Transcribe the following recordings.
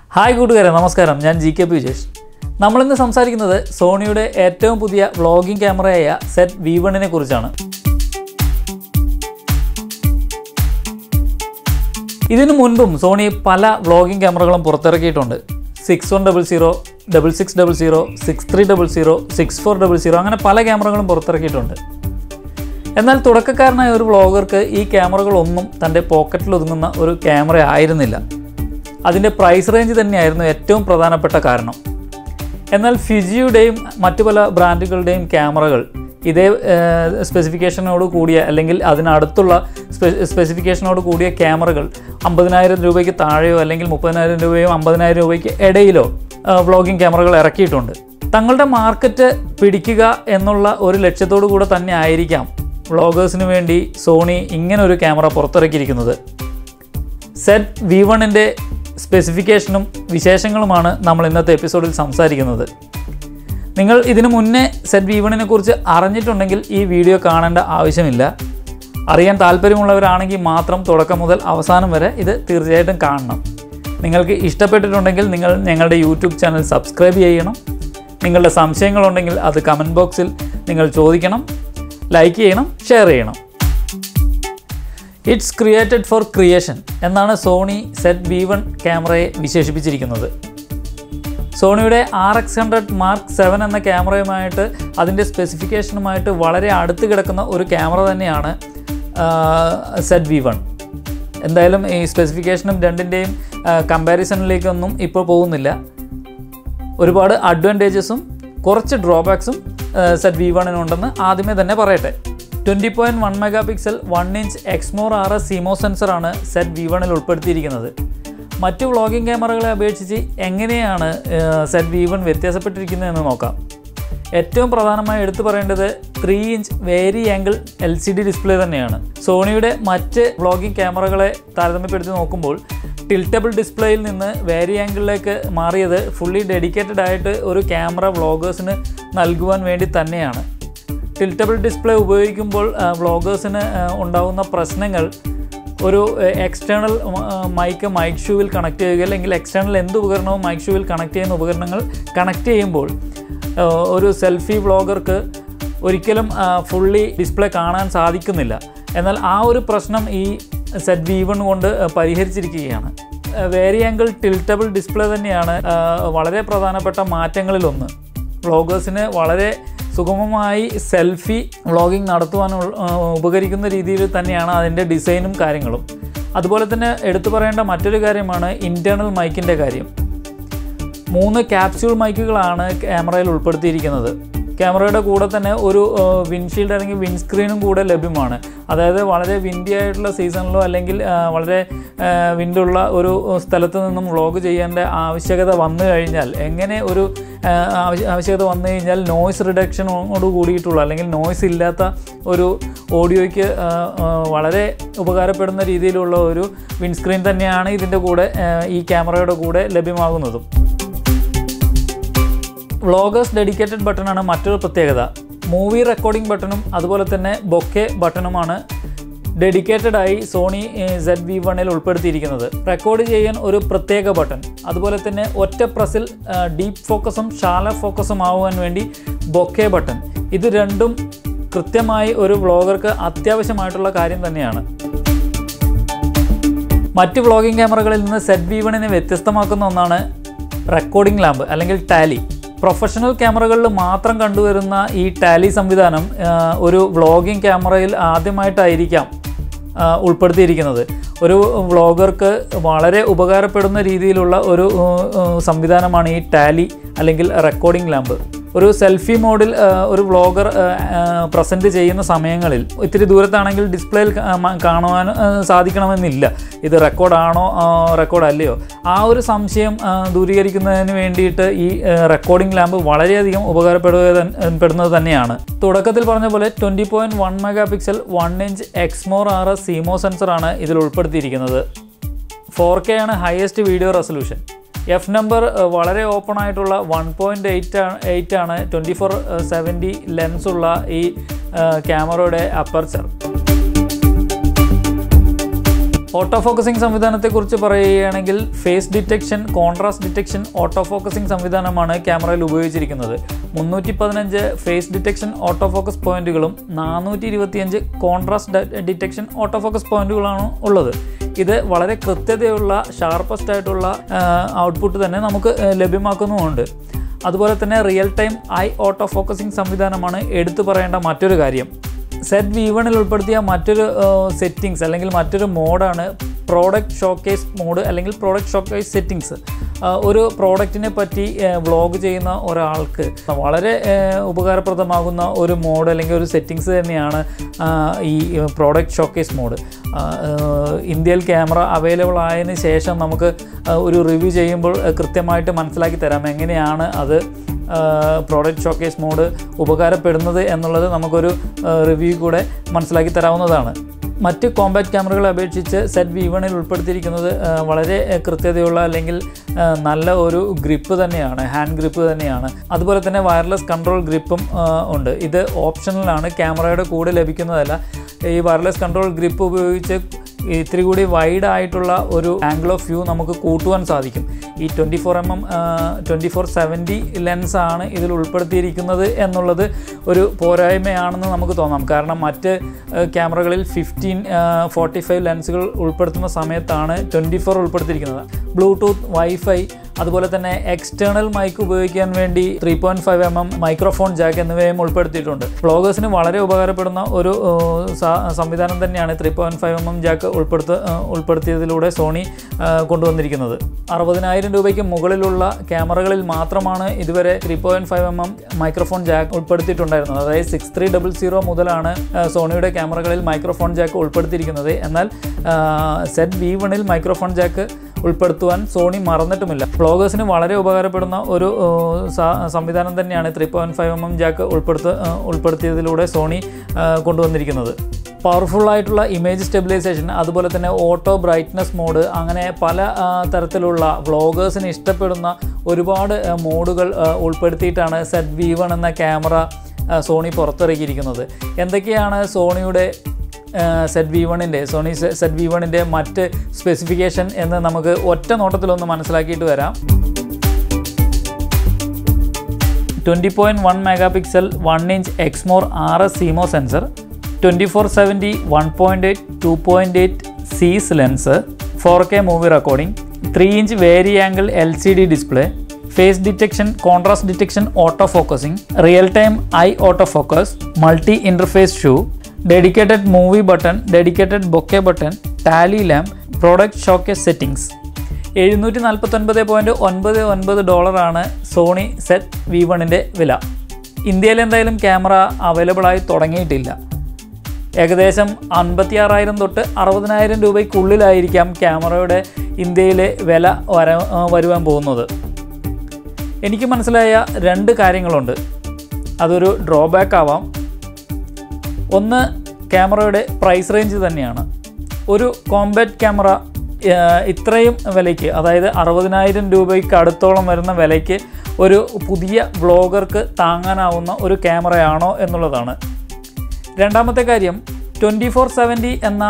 hi കൂട്ടുകാരെ നമസ്കാരം ഞാൻ ജി കെ പി വിജേഷ് നമ്മളിന്ന് സംസാരിക്കുന്നത് സോണിയുടെ ഏറ്റവും പുതിയ വ്ളോഗിംഗ് ക്യാമറയായ സെറ്റ് വി വണ്ണിനെ കുറിച്ചാണ് ഇതിനു മുൻപും സോണി പല വ്ളോഗിംഗ് ക്യാമറകളും പുറത്തിറക്കിയിട്ടുണ്ട് six one double zero double six double zero six three double zero six four double zero അങ്ങനെ പല ക്യാമറകളും പുറത്തിറക്കിയിട്ടുണ്ട് എന്നാൽ തുടക്കക്കാരനായ ഒരു വ്ളോഗർക്ക് ഈ ക്യാമറകളൊന്നും തൻ്റെ പോക്കറ്റിൽ ഒതുങ്ങുന്ന ഒരു ക്യാമറ ആയിരുന്നില്ല അതിൻ്റെ പ്രൈസ് റേഞ്ച് തന്നെയായിരുന്നു ഏറ്റവും പ്രധാനപ്പെട്ട കാരണം എന്നാൽ ഫിജിയുടെയും മറ്റു പല ബ്രാൻഡുകളുടെയും ക്യാമറകൾ ഇതേ സ്പെസിഫിക്കേഷനോട് കൂടിയ അല്ലെങ്കിൽ അതിനടുത്തുള്ള സ്പെ സ്പെസിഫിക്കേഷനോട് കൂടിയ ക്യാമറകൾ അമ്പതിനായിരം രൂപയ്ക്ക് താഴെയോ അല്ലെങ്കിൽ മുപ്പതിനായിരം രൂപയോ അമ്പതിനായിരം രൂപയ്ക്ക് ഇടയിലോ വ്ളോഗിംഗ് ക്യാമറകൾ ഇറക്കിയിട്ടുണ്ട് തങ്ങളുടെ മാർക്കറ്റ് പിടിക്കുക എന്നുള്ള ഒരു ലക്ഷ്യത്തോടു കൂടെ തന്നെ ആയിരിക്കാം വ്ളോഗേഴ്സിന് വേണ്ടി സോണി ഇങ്ങനെ ഒരു ക്യാമറ പുറത്തിറക്കിയിരിക്കുന്നത് സെറ്റ് വി വണ്ണിൻ്റെ സ്പെസിഫിക്കേഷനും വിശേഷങ്ങളുമാണ് നമ്മൾ ഇന്നത്തെ എപ്പിസോഡിൽ സംസാരിക്കുന്നത് നിങ്ങൾ ഇതിനു മുന്നേ സെറ്റ് വി വണ്ണിനെ കുറിച്ച് അറിഞ്ഞിട്ടുണ്ടെങ്കിൽ ഈ വീഡിയോ കാണേണ്ട ആവശ്യമില്ല അറിയാൻ താല്പര്യമുള്ളവരാണെങ്കിൽ മാത്രം തുടക്കം മുതൽ അവസാനം വരെ ഇത് തീർച്ചയായിട്ടും കാണണം നിങ്ങൾക്ക് ഇഷ്ടപ്പെട്ടിട്ടുണ്ടെങ്കിൽ നിങ്ങൾ ഞങ്ങളുടെ യൂട്യൂബ് ചാനൽ സബ്സ്ക്രൈബ് ചെയ്യണം നിങ്ങളുടെ സംശയങ്ങളുണ്ടെങ്കിൽ അത് കമൻറ്റ് ബോക്സിൽ നിങ്ങൾ ചോദിക്കണം ലൈക്ക് ചെയ്യണം ഷെയർ ചെയ്യണം ഇറ്റ്സ് ക്രിയേറ്റഡ് ഫോർ ക്രിയേഷൻ എന്നാണ് സോണി സെറ്റ് വി വൺ ക്യാമറയെ വിശേഷിപ്പിച്ചിരിക്കുന്നത് സോണിയുടെ R X hundred mark seven എന്ന ക്യാമറയുമായിട്ട് അതിൻ്റെ സ്പെസിഫിക്കേഷനുമായിട്ട് വളരെ അടുത്ത് കിടക്കുന്ന ഒരു ക്യാമറ തന്നെയാണ് സെറ്റ് വി വൺ എന്തായാലും ഈ സ്പെസിഫിക്കേഷനും രണ്ടിൻ്റെയും കമ്പാരിസണിലേക്കൊന്നും ഇപ്പോൾ പോകുന്നില്ല ഒരുപാട് അഡ്വാൻറ്റേജസും കുറച്ച് ഡ്രോബാക്സും സെറ്റ് വി വണ്ണിനുണ്ടെന്ന് ആദ്യമേ തന്നെ പറയട്ടെ twenty point one megapixel one inch Exmor R S CMOS സെൻസറാണ് സെറ്റ് വി വണ്ണിൽ ഉൾപ്പെടുത്തിയിരിക്കുന്നത് മറ്റു വ്ളോഗിംഗ് ക്യാമറകളെ അപേക്ഷിച്ച് എങ്ങനെയാണ് സെറ്റ് വി വൺ വ്യത്യാസപ്പെട്ടിരിക്കുന്നതെന്ന് നോക്കാം ഏറ്റവും പ്രധാനമായി എടുത്തു പറയേണ്ടത് three inch vari angle L C D display തന്നെയാണ് സോണിയുടെ മറ്റ് വ്ളോഗിംഗ് ക്യാമറകളെ താരതമ്യപ്പെടുത്തി നോക്കുമ്പോൾ ടിൽറ്റബിൾ ഡിസ്പ്ലേയിൽ നിന്ന് വേരി ആംഗിളിലേക്ക് മാറിയത് ഫുള്ളി ഡെഡിക്കേറ്റഡ് ആയിട്ട് ഒരു ക്യാമറ വ്ളോഗേഴ്സിന് നൽകുവാൻ വേണ്ടി തന്നെയാണ് ടിൽറ്റബിൾ ഡിസ്പ്ലേ ഉപയോഗിക്കുമ്പോൾ വ്ളോഗേഴ്സിന് ഉണ്ടാകുന്ന പ്രശ്നങ്ങൾ ഒരു എക്സ്റ്റേണൽ മൈക്ക് മൈക്ക് ഷൂവിൽ കണക്ട് ചെയ്യുക അല്ലെങ്കിൽ എക്സ്റ്റേണൽ എന്ത് ഉപകരണവും മൈക്ക് ഷൂവിൽ കണക്ട് ചെയ്യുന്ന ഉപകരണങ്ങൾ കണക്ട് ചെയ്യുമ്പോൾ ഒരു സെൽഫി വ്ളോഗർക്ക് ഒരിക്കലും ഫുള്ളി ഡിസ്പ്ലേ കാണാൻ സാധിക്കുന്നില്ല എന്നാൽ ആ ഒരു പ്രശ്നം ഈ സെറ്റ് വി വൺ കൊണ്ട് പരിഹരിച്ചിരിക്കുകയാണ് വേരി ആംഗിൾ ടിൽറ്റബിൾ ഡിസ്പ്ലേ തന്നെയാണ് വളരെ പ്രധാനപ്പെട്ട മാറ്റങ്ങളിലൊന്ന് വ്ളോഗേഴ്സിന് വളരെ സുഗമമായി സെൽഫി വ്ളോഗിംഗ് നടത്തുവാൻ ഉപകരിക്കുന്ന രീതിയിൽ തന്നെയാണ് അതിൻ്റെ ഡിസൈനും കാര്യങ്ങളും അതുപോലെ തന്നെ എടുത്തു പറയേണ്ട മറ്റൊരു കാര്യമാണ് ഇൻറ്റേർണൽ മൈക്കിൻ്റെ കാര്യം മൂന്ന് ക്യാപ്സ്യൂൾ മൈക്കുകളാണ് ക്യാമറയിൽ ഉൾപ്പെടുത്തിയിരിക്കുന്നത് ക്യാമറയുടെ കൂടെ തന്നെ ഒരു വിൻഷീൽഡ് അല്ലെങ്കിൽ വിൻസ്ക്രീനും കൂടെ ലഭ്യമാണ് അതായത് വളരെ വിൻഡി ആയിട്ടുള്ള സീസണിലോ അല്ലെങ്കിൽ വളരെ വിൻഡുള്ള ഒരു സ്ഥലത്ത് നിന്നും വ്ളോഗ് ചെയ്യേണ്ട ആവശ്യകത വന്നു കഴിഞ്ഞാൽ എങ്ങനെ ഒരു ആവശ്യകത വന്നു കഴിഞ്ഞാൽ നോയ്സ് റിഡക്ഷനോട് കൂടിയിട്ടുള്ള അല്ലെങ്കിൽ നോയ്സ് ഇല്ലാത്ത ഒരു ഓഡിയോയ്ക്ക് വളരെ ഉപകാരപ്പെടുന്ന രീതിയിലുള്ള ഒരു വിൻസ്ക്രീൻ തന്നെയാണ് ഇതിൻ്റെ കൂടെ ഈ ക്യാമറയുടെ കൂടെ ലഭ്യമാകുന്നതും വ്ളോഗേഴ്സ് ഡെഡിക്കേറ്റഡ് ബട്ടണാണ് മറ്റൊരു പ്രത്യേകത മൂവി റെക്കോർഡിംഗ് ബട്ടണും അതുപോലെ തന്നെ ബൊക്കെ ബട്ടണുമാണ് ഡെഡിക്കേറ്റഡ് ആയി സോണി സെഡ് വി വണ്ണിൽ ഉൾപ്പെടുത്തിയിരിക്കുന്നത് റെക്കോർഡ് ചെയ്യാൻ ഒരു പ്രത്യേക ബട്ടൺ അതുപോലെ തന്നെ ഒറ്റ പ്രസിൽ ഡീപ്പ് ഫോക്കസും ഷാല ഫോക്കസും ആവാൻ വേണ്ടി ബൊക്കെ ബട്ടൺ ഇത് രണ്ടും കൃത്യമായി ഒരു വ്ളോഗർക്ക് അത്യാവശ്യമായിട്ടുള്ള കാര്യം തന്നെയാണ് മറ്റ് വ്ളോഗിംഗ് ക്യാമറകളിൽ നിന്ന് സെഡ് വി വണ്ണിനെ വ്യത്യസ്തമാക്കുന്ന ഒന്നാണ് റെക്കോർഡിംഗ് ലാമ്പ് അല്ലെങ്കിൽ ടാലി പ്രൊഫഷണൽ ക്യാമറകളിൽ മാത്രം കണ്ടുവരുന്ന ഈ ടാലി സംവിധാനം ഒരു വ്ളോഗിംഗ് ക്യാമറയിൽ ആദ്യമായിട്ടായിരിക്കാം ഉൾപ്പെടുത്തിയിരിക്കുന്നത് ഒരു വ്ളോഗർക്ക് വളരെ ഉപകാരപ്പെടുന്ന രീതിയിലുള്ള ഒരു സംവിധാനമാണ് ഈ ടാലി അല്ലെങ്കിൽ റെക്കോർഡിംഗ് ലാമ്പ് ഒരു സെൽഫി മോഡിൽ ഒരു വ്ളോഗർ പ്രസൻറ്റ് ചെയ്യുന്ന സമയങ്ങളിൽ ഇത്തിരി ദൂരത്താണെങ്കിൽ ഡിസ്പ്ലേയിൽ കാണുവാൻ സാധിക്കണമെന്നില്ല ഇത് റെക്കോർഡാണോ റെക്കോർഡ് അല്ലയോ ആ ഒരു സംശയം ദൂരീകരിക്കുന്നതിന് വേണ്ടിയിട്ട് ഈ റെക്കോർഡിംഗ് ലാമ്പ് വളരെയധികം ഉപകാരപ്പെടുക പെടുന്നത് തന്നെയാണ് തുടക്കത്തിൽ പറഞ്ഞ പോലെ twenty point one megapixel one inch Exmor R S CMOS സെൻസറാണ് ഇതിൽ ഉൾപ്പെടുത്തിയിരിക്കുന്നത് ഫോർ കെ ആണ് highest video resolution F number വളരെ ഓപ്പൺ ആയിട്ടുള്ള വൺ പോയിൻറ്റ് എയ്റ്റ് എയ്റ്റ് ആണ് ട്വൻറ്റി ഫോർ സെവൻറ്റി ലെൻസുള്ള ഈ ക്യാമറയുടെ അപ്പർച്ചർ ഓട്ടോ ഫോക്കസിംഗ് സംവിധാനത്തെക്കുറിച്ച് പറയുകയാണെങ്കിൽ face detection contrast detection auto focusing സംവിധാനമാണ് ക്യാമറയിൽ ഉപയോഗിച്ചിരിക്കുന്നത് മുന്നൂറ്റി പതിനഞ്ച് ഫേസ് ഡിറ്റക്ഷൻ ഓട്ടോ ഫോക്കസ് പോയിന്റുകളും നാനൂറ്റി ഇരുപത്തിയഞ്ച് കോൺട്രാസ്റ്റ് ഡിറ്റക്ഷൻ ഓട്ടോ ഫോക്കസ് പോയിന്റുകളാണ് ഉള്ളത് ഇത് വളരെ കൃത്യതയുള്ള ഷാർപ്പസ്റ്റ് ആയിട്ടുള്ള ഔട്ട്പുട്ട് തന്നെ നമുക്ക് ആ, ലഭ്യമാക്കുന്നുമുണ്ട് അതുപോലെ തന്നെ real time eye auto focusing സംവിധാനമാണ് എടുത്തു പറയേണ്ട മറ്റൊരു കാര്യം സെറ്റ് വി വണിൽ ഉൾപ്പെടുത്തിയ മറ്റൊരു സെറ്റിങ്സ് അല്ലെങ്കിൽ മറ്റൊരു മോഡാണ് പ്രോഡക്റ്റ് ഷോക്കേസ് മോഡ് അല്ലെങ്കിൽ പ്രോഡക്റ്റ് ഷോക്കേസ് സെറ്റിങ്സ് ഒരു പ്രോഡക്റ്റിനെ പറ്റി വ്ളോഗ് ചെയ്യുന്ന ഒരാൾക്ക് വളരെ ആ, ഉപകാരപ്രദമാകുന്ന ഒരു മോഡ് അല്ലെങ്കിൽ ഒരു സെറ്റിങ്സ് തന്നെയാണ് ആ, ഈ പ്രോഡക്റ്റ് ഷോക്കേസ് മോഡ് ഇന്ത്യയിൽ ക്യാമറ അവൈലബിൾ ആയതിനു ശേഷം നമുക്ക് ആ, ഒരു റിവ്യൂ ചെയ്യുമ്പോൾ ആ, കൃത്യമായിട്ട് മനസ്സിലാക്കി തരാം എങ്ങനെയാണ് അത് പ്രോഡക്റ്റ് ഷോക്കേസ് മോഡ് ഉപകാരപ്പെടുന്നത് എന്നുള്ളത് നമുക്കൊരു റിവ്യൂ കൂടെ മനസ്സിലാക്കി തരാവുന്നതാണ് മറ്റ് കോമ്പാക്ട് ക്യാമറകളെ അപേക്ഷിച്ച് സെറ്റ് വി വണിൽ ഉൾപ്പെടുത്തിയിരിക്കുന്നത് ആ, വളരെ ആ, കൃത്യതയുള്ള അല്ലെങ്കിൽ ആ, നല്ല ഒരു ഗ്രിപ്പ് തന്നെയാണ് ഹാൻഡ് ഗ്രിപ്പ് തന്നെയാണ് അതുപോലെ തന്നെ വയർലെസ് കൺട്രോൾ ഗ്രിപ്പും ആ, ഉണ്ട് ഇത് ഓപ്ഷണലാണ് ക്യാമറയുടെ കൂടെ ലഭിക്കുന്നതല്ല ഈ വയർലെസ് കൺട്രോൾ ഗ്രിപ്പ് ഉപയോഗിച്ച് ഇത്തിരി കൂടി വൈഡ് ആയിട്ടുള്ള ഒരു ആംഗിൾ ഓഫ് വ്യൂ നമുക്ക് കൂട്ടുവാൻ സാധിക്കും ഈ twenty four M M twenty four seventy ലെൻസാണ് ഇതിൽ ഉൾപ്പെടുത്തിയിരിക്കുന്നത് എന്നുള്ളത് ഒരു പോരായ്മയാണെന്ന് നമുക്ക് തോന്നാം കാരണം മറ്റ് ആ, ക്യാമറകളിൽ ഫിഫ്റ്റീൻ ഫോർട്ടി ഫൈവ് ലെൻസുകൾ ഉൾപ്പെടുത്തുന്ന സമയത്താണ് ട്വൻറ്റി ഫോർ ഉൾപ്പെടുത്തിയിരിക്കുന്നത് ബ്ലൂടൂത്ത് വൈഫൈ അതുപോലെ തന്നെ എക്സ്റ്റേണൽ മൈക്ക് ഉപയോഗിക്കാൻ വേണ്ടി three point five M M microphone jack എന്നിവയും ഉൾപ്പെടുത്തിയിട്ടുണ്ട് വ്ളോഗേഴ്സിന് വളരെ ഉപകാരപ്പെടുന്ന ഒരു ഏഹ്, സ- സംവിധാനം തന്നെയാണ് three point five M M jack ഉൾപ്പെടുത്ത ഏഹ്, ഉൾപ്പെടുത്തിയതിലൂടെ സോണി ഏഹ്, കൊണ്ടുവന്നിരിക്കുന്നത് അറുപതിനായിരം രൂപയ്ക്ക് മുകളിലുള്ള ക്യാമറകളിൽ മാത്രമാണ് ഇതുവരെ three point five M M microphone jack ഉൾപ്പെടുത്തിയിട്ടുണ്ടായിരുന്നത് അതായത് സിക്സ് ത്രീ ഡബിൾ സീറോ മുതലാണ് ഏഹ്, സോണിയുടെ ക്യാമറകളിൽ മൈക്രോഫോൺ ജാക്ക് ഉൾപ്പെടുത്തിയിരിക്കുന്നത് എന്നാൽ സെറ്റ് വി വണിൽ മൈക്രോഫോൺ ജാക്ക് ഉൾപ്പെടുത്തുവാൻ സോണി മറന്നിട്ടുമില്ല വ്ളോഗേഴ്സിന് വളരെ ഉപകാരപ്പെടുന്ന ഒരു ഏഹ്, സ- സംവിധാനം തന്നെയാണ് three point five M M jack ഉൾപ്പെടുത്ത ഏഹ്, ഉൾപ്പെടുത്തിയതിലൂടെ സോണി ഏഹ്, കൊണ്ടുവന്നിരിക്കുന്നത് പവർഫുൾ ആയിട്ടുള്ള ഇമേജ് സ്റ്റെബിലൈസേഷൻ അതുപോലെ തന്നെ ഓട്ടോ ബ്രൈറ്റ്നസ് മോഡ് അങ്ങനെ പല ആ, തരത്തിലുള്ള വ്ളോഗേഴ്സിന് ഇഷ്ടപ്പെടുന്ന ഒരുപാട് ആ, മോഡുകൾ ആ, ഉൾപ്പെടുത്തിയിട്ടാണ് സെറ്റ് വി വൺ എന്ന ക്യാമറ ആ, സോണി പുറത്തിറക്കിയിരിക്കുന്നത് എന്തൊക്കെയാണ് സോണിയുടെ സെറ്റ് വി വണ്ണിൻ്റെ സോണി സെറ്റ് വി വണ്ണിൻ്റെ മറ്റ് സ്പെസിഫിക്കേഷൻ എന്ന് നമുക്ക് ഒറ്റ നോട്ടത്തിലൊന്ന് മനസ്സിലാക്കിയിട്ട് വരാം twenty point one megapixel one inch Exmor R S CMOS sensor twenty four seventy one point eight two point eight Zeiss lens four K movie recording three inch vari angle L C D display face detection contrast detection auto focusing real time eye auto focus multi interface shoe dedicated movie button dedicated bokeh button tally lamp product showcase settings എഴുന്നൂറ്റി നാൽപ്പത്തൊൻപത് point ഒൻപത് ഒൻപത് ഡോളറാണ് Sony zed V വണ്ണിൻ്റെ വില ഇന്ത്യയിൽ എന്തായാലും camera available ആയി തുടങ്ങിയിട്ടില്ല ഏകദേശം അൻപത്തിയാറായിരം തൊട്ട് അറുപതിനായിരം രൂപയ്ക്കുള്ളിലായിരിക്കാം ക്യാമറയുടെ ഇന്ത്യയിലെ വില വര വരുവാൻ പോകുന്നത് എനിക്ക് മനസ്സിലായ രണ്ട് കാര്യങ്ങളുണ്ട് അതൊരു ഡ്രോബാക്ക് ആവാം ഒന്ന് ക്യാമറയുടെ പ്രൈസ് റേഞ്ച് തന്നെയാണ് ഒരു കോമ്പാക്ട് ക്യാമറ ഏഹ്, ഇത്രയും വിലയ്ക്ക് അതായത് അറുപതിനായിരം രൂപയ്ക്ക് അടുത്തോളം വരുന്ന വിലയ്ക്ക് ഒരു പുതിയ വ്ളോഗർക്ക് താങ്ങാനാവുന്ന ഒരു ക്യാമറയാണോ എന്നുള്ളതാണ് രണ്ടാമത്തെ കാര്യം ട്വൻറ്റി ഫോർ സെവൻറ്റി എന്ന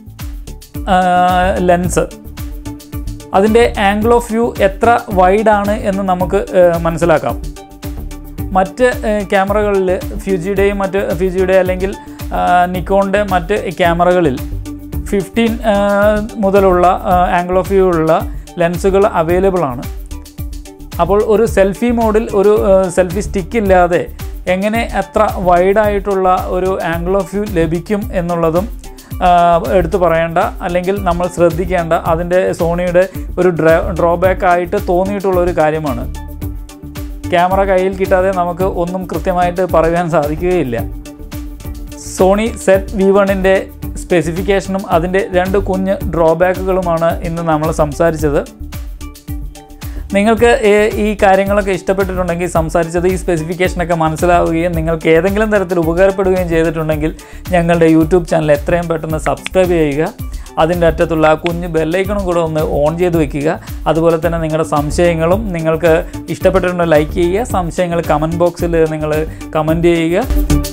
ലെൻസ് അതിൻ്റെ ആംഗിൾ ഓഫ് വ്യൂ എത്ര വൈഡാണ് എന്ന് നമുക്ക് ഏഹ്, മനസ്സിലാക്കാം മറ്റ് ഏഹ്, ക്യാമറകളിൽ ഫ്യൂജിയുടെയും മറ്റ് ഫ്യൂജിയുടെ അല്ലെങ്കിൽ നിക്കോണിൻ്റെ മറ്റ് ക്യാമറകളിൽ ഫിഫ്റ്റീൻ മുതലുള്ള ആംഗിൾ ഓഫ് വ്യൂ ഉള്ള ലെൻസുകൾ അവൈലബിൾ ആണ് അപ്പോൾ ഒരു സെൽഫി മോഡിൽ ഒരു സെൽഫി സ്റ്റിക്ക് ഇല്ലാതെ എങ്ങനെ എത്ര വൈഡായിട്ടുള്ള ഒരു ആംഗിൾ ഓഫ് വ്യൂ ലഭിക്കും എന്നുള്ളതും ആ, എടുത്തു പറയേണ്ട അല്ലെങ്കിൽ നമ്മൾ ശ്രദ്ധിക്കേണ്ട അതിൻ്റെ സോണിയുടെ ഒരു ഡ്രോ ഡ്രോബാക്ക് ആയിട്ട് തോന്നിയിട്ടുള്ള ഒരു കാര്യമാണ് ക്യാമറ കയ്യിൽ കിട്ടാതെ നമുക്ക് ഒന്നും കൃത്യമായിട്ട് പറയാൻ സാധിക്കുകയില്ല സോണി സെറ്റ് വി വണ്ണിൻ്റെ സ്പെസിഫിക്കേഷനും അതിൻ്റെ രണ്ട് കുഞ്ഞ് ഡ്രോബാക്കുകളുമാണ് ഇന്ന് നമ്മൾ സംസാരിച്ചത് നിങ്ങൾക്ക് ഏ- ഈ കാര്യങ്ങളൊക്കെ ഇഷ്ടപ്പെട്ടിട്ടുണ്ടെങ്കിൽ സംസാരിച്ചത് ഈ സ്പെസിഫിക്കേഷനൊക്കെ മനസ്സിലാവുകയും നിങ്ങൾക്ക് ഏതെങ്കിലും തരത്തിൽ ഉപകാരപ്പെടുകയും ചെയ്തിട്ടുണ്ടെങ്കിൽ ഞങ്ങളുടെ യൂട്യൂബ് ചാനൽ എത്രയും പെട്ടെന്ന് സബ്സ്ക്രൈബ് ചെയ്യുക അതിൻ്റെ അറ്റത്തുള്ള ആ കുഞ്ഞ് ബെല്ലൈക്കണും കൂടെ ഒന്ന് ഓൺ ചെയ്ത് വെക്കുക അതുപോലെ തന്നെ നിങ്ങളുടെ സംശയങ്ങളും നിങ്ങൾക്ക് ഇഷ്ടപ്പെട്ടിട്ടുണ്ടെങ്കിൽ ലൈക്ക് ചെയ്യുക സംശയങ്ങൾ കമൻറ്റ് ബോക്സിൽ നിങ്ങൾ കമൻറ്റ് ചെയ്യുക